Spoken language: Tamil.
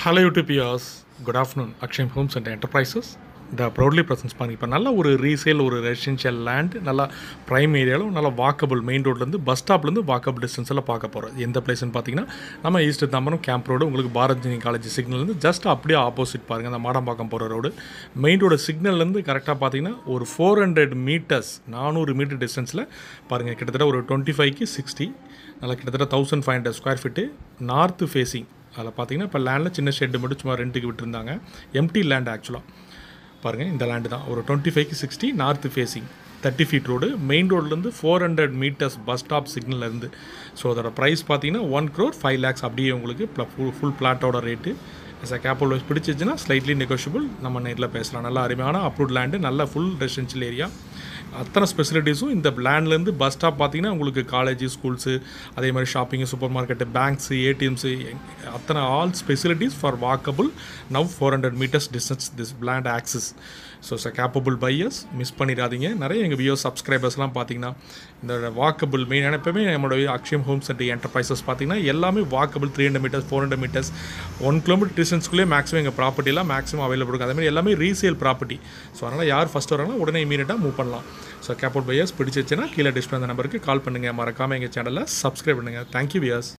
ஹலோ யூடிபியாஸ் good afternoon Akshayam homes and enterprises the proudly presents பண்ணி இப்போ நல்ல ஒரு ரீசேல் ஒரு ரெசிடென்ஷியல் லேண்ட் நல்லா ப்ரைம் ஏரியாவில் நல்லா வாக்கபிள் மெயின் ரோட்லேருந்து பஸ் ஸ்டாப்லேருந்து வாக்கபிள் டிஸ்டன்ஸில் பார்க்க போகிறோம் எந்த பிளேஸ்னு பார்த்தீங்கன்னா நம்ம ஈஸ்ட் தாம்பரம் கேம்ப் ரோடு உங்களுக்கு பாரதினி காலேஜ் சிக்னல்லேருந்து ஜஸ்ட் அப்படியே ஆப்போசிட் பாருங்கள் அந்த மாடம்பாக்கம் போகிற ரோடு மெயின் ரோடு சிக்னல்லேருந்து கரெக்டாக பார்த்தீங்கன்னா ஒரு ஃபோர் ஹண்ட்ரட் மீட்டர்ஸ் நானூறு மீட்டர் டிஸ்டன்ஸில் பாருங்கள் கிட்டத்தட்ட ஒரு டுவெண்ட்டி ஃபைவ்க்கு சிக்ஸ்டி நல்லா கிட்டத்தட்ட thousand five hundred square feet north facing அதில் பார்த்தீங்கன்னா இப்போ லேண்டில் சின்ன ஷெட்டு மட்டும் சும்மா ரெண்டுக்கு விட்டுருந்தாங்க எம்டி லேண்ட் ஆக்சுவலாக பாருங்கள் இந்த லேண்டு தான் ஒரு டுவெண்ட்டி ஃபைவ்க்கு sixty north facing thirty feet road main ரோட்லேருந்து four hundred meters bus stop சிக்னல்லேருந்து ஸோ அதோட ப்ரைஸ் பார்த்தீங்கன்னா ஒன் க்ரோர் ஃபைவ் லேக்ஸ் அப்படியே உங்களுக்கு ஃபுல் ஃபுல் பிளாட்டோட ரேட்டு எஸ் அ கேபிள் வைஸ் பிடிச்சிச்சுன்னா ஸ்லைட்லி நெகோஷியபிள் நம்ம நேரில் பேசலாம் நல்லா அருமையான அப்ரூவ்ட் லேண்டு நல்ல ஃபுல் ரெசிடென்ஷியல் ஏரியா அத்தனை ஸ்பெசிலிட்டிஸும் இந்த லேண்ட்லேருந்து பஸ் ஸ்டாப் பார்த்தீங்கன்னா உங்களுக்கு காலேஜ் ஸ்கூல்ஸு அதே மாதிரி shopping super market banks ATMs அத்தனை all specialities for walkable now four hundred meters distance this land access so ச கேப்பபிள் பையர்ஸ் மிஸ் பண்ணிடாதீங்க நிறைய எங்கள் வியோ சப்ஸ்கிரைபர்ஸ்லாம் பார்த்தீங்கன்னா இந்த வாக்கபிள் மெயின் எப்பவுமே நம்மளுடைய அக்ஷயம் ஹோம்ஸ் அண்ட் என்டர்பிரைசஸ் பார்த்தீங்கன்னா எல்லாமே walkable three hundred meters four hundred meters one kilometer டிஸ்டன்ஸ்க்குள்ளே மேக்ஸிமம் எங்கள் ப்ராப்பர்ட்டிலாம் மேக்ஸிமம் அவைலபிள் இருக்குது அதே மாதிரி எல்லாமே ரீசேல் ப்ராப்பர்ட்டி ஸோ அதனால் யார் ஃபஸ்ட் வராங்களோ உடனே இமீடியட்டாக மூவ் பண்ணலாம் ஸோ கேப்போட் பையர்ஸ் பிடிச்சிச்சுன்னா கீழே டிஸ்பிளே அந்த நம்பருக்கு கால் பண்ணுங்கள் மறக்காமல் எங்கள் சேனலில் சப்ஸ்கிரைப் பண்ணுங்கள் தேங்க்யூ வியர்ஸ்